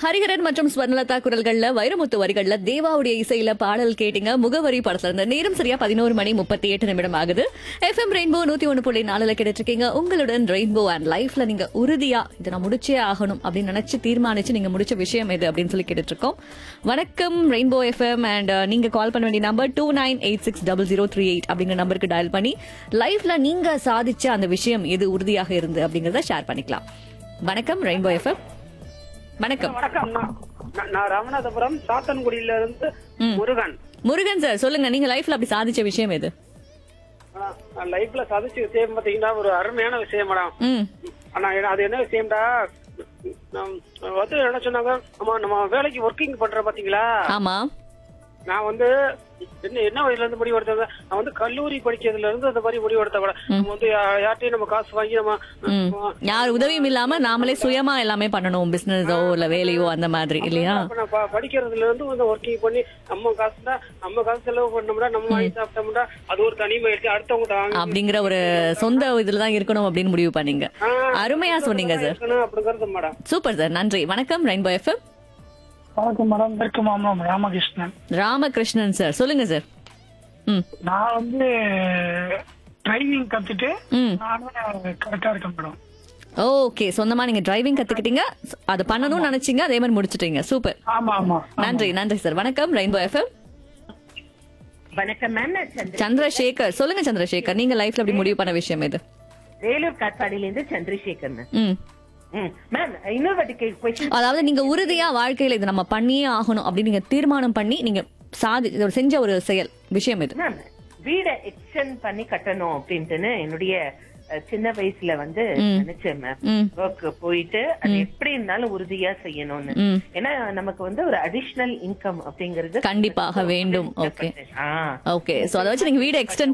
ஹரிஹரன் மற்றும் ஸ்வர்ணலதா குரல்கள்ல வைரமுத்து வரிகள்ல தேவாவுடைய இசையில பாடல் கேட்டீங்க முகவரி படத்துல இருந்து நேரம் சரியா பதினோரு மணி முப்பத்தி எட்டு நிமிடம் ஆகுது எஃப்எம் ரெயின்போ நூத்தி ஒண்ணு புள்ளி நாலுல கிடைச்சிருக்கீங்க உங்களுடன் ரெயின்போ அண்ட் லைஃப்ல நீங்க உறுதியா இதை நான் முடிச்சே ஆகணும் அப்படின்னு நினைச்சு தீர்மானிச்சு நீங்க முடிச்ச விஷயம் எது அப்படின்னு சொல்லி கேட்டுட்டு இருக்கோம் வணக்கம் ரெயின்போ எஃப்எம் அண்ட் நீங்க கால் பண்ண வேண்டிய number two nine eight six double zero three eight அப்படிங்கிற நம்பருக்கு டயல் பண்ணி லைஃப்ல நீங்க சாதிச்ச அந்த விஷயம் எது உறுதியாக இருந்து அப்படிங்கறத ஷேர் பண்ணிக்கலாம் வணக்கம் ரெயின்போ எஃப்எம் வணக்கம் வணக்கம் நான் நான் நான் ராமநாதபுரம் சாத்தன்குடியில இருந்து முருகன் முருகன் சார் சொல்லுங்க நீங்க லைஃப்ல அப்படி சாதிச்ச விஷயம் எது ஆ, நான் லைஃப்ல சாதிச்ச விஷயம் பாத்தீங்கன்னா ஒரு அருமையான விஷயம் மேடம் ம் ஆனா என்ன- அது என்ன விஷயம்டா நம் வந்து என்ன சொன்னாங்க நம்ம நம்ம வேலைக்கு ஒர்க்கிங் பண்ற பாத்தீங்களா ஆமா நான் வந்து என்ன என்ன வயசுல இருந்து முடிவு எடுத்தேன் நான் வந்து கல்லூரி படிச்சதுல இருந்து அந்த மாதிரி முடிவு எடுத்த கூட நம்ம வந்து யா- யார்கிட்டயும் நம்ம காசு வாங்கி நம்ம ம் யார் உதவியும் இல்லாம நாமளே சுயமா எல்லாமே பண்ணணும் பிசினஸோ இல்ல வேலையோ அந்த மாதிரி இல்லையா அப்ப நான் ப- படிக்கிறதுல இருந்து வந்து ஒர்க்கிங் பண்ணி நம்ம காசுனா நம்ம காசு செலவு பண்ணோம்னா நம்ம வாங்கி சாப்பிட்டோம்னா அது ஒரு தனிமை எடுத்து அடுத்தவங்க வாங்கி அப்படிங்கிற ஒரு சொந்த இதுல தான் இருக்கணும் அப்படின்னு முடிவு பண்ணீங்க அருமையா சொன்னீங்க சார் இருக்கணும் அப்படிங்கறது மேடம் சூப்பர் சார் நன்றி வணக்கம் ரெயின்போ எஃப்எம் வணக்கம் மேடம் இருக்கு மாமலம் ராமகிருஷ்ணன் ராமகிருஷ்ணன் சார் சொல்லுங்க சார் ம் நான் வந்து டிரைவிங் கத்துட்டு ம் நானே கரெக்டா இருக்கேன் மேடம் ஓகே சொந்தமா நீங்க டிரைவிங் கத்துக்கிட்டீங்க அதை பண்ணணும்னு நினைச்சீங்க அதே மாதிரி முடிச்சிட்டீங்க சூப்பர் ஆமா ஆமா நன்றி நன்றி சார் வணக்கம் ரெயின்போ எஃப்எம் வணக்கம் மேம் நான் சந்திர சந்திரசேகர் சொல்லுங்க சந்திரசேகர் நீங்க லைஃப்ல அப்படி முடிவு பண்ண விஷயம் எது வேலூர் காட்பாடியில இருந்து சந்திரசேகர் மேம் ம் ம். மேம் இன்னொரு வாட்டி கொஸ்டின் அதாவது நீங்க உறுதியா வாழ்க்கையில இது நம்ம பண்ணியே ஆகணும் அப்படின்னு நீங்க தீர்மானம் பண்ணி நீங்க சாதி இது ஒரு செஞ்ச ஒரு செயல் விஷயம் இது மேம் வீடை எக்ஸ்டெண்ட் பண்ணி கட்டணும் அப்படின்ட்டுன்னு என்னுடைய அஹ், சின்ன வயசுல வந்து நினைச்சேன் மேம் ம் ஒர்க் போயிட்டு அது எப்படி இருந்தாலும் உறுதியா செய்யணும்னு ம் ஏன்னா நமக்கு வந்து ஒரு அடிஷனல் இன்கம் அப்படிங்கிறது கண்டிப்பாக வேண்டும் ஓகே ஆ ஓகே சோ அதை வச்சு நீங்க வீடு எக்ஸ்டெண்ட்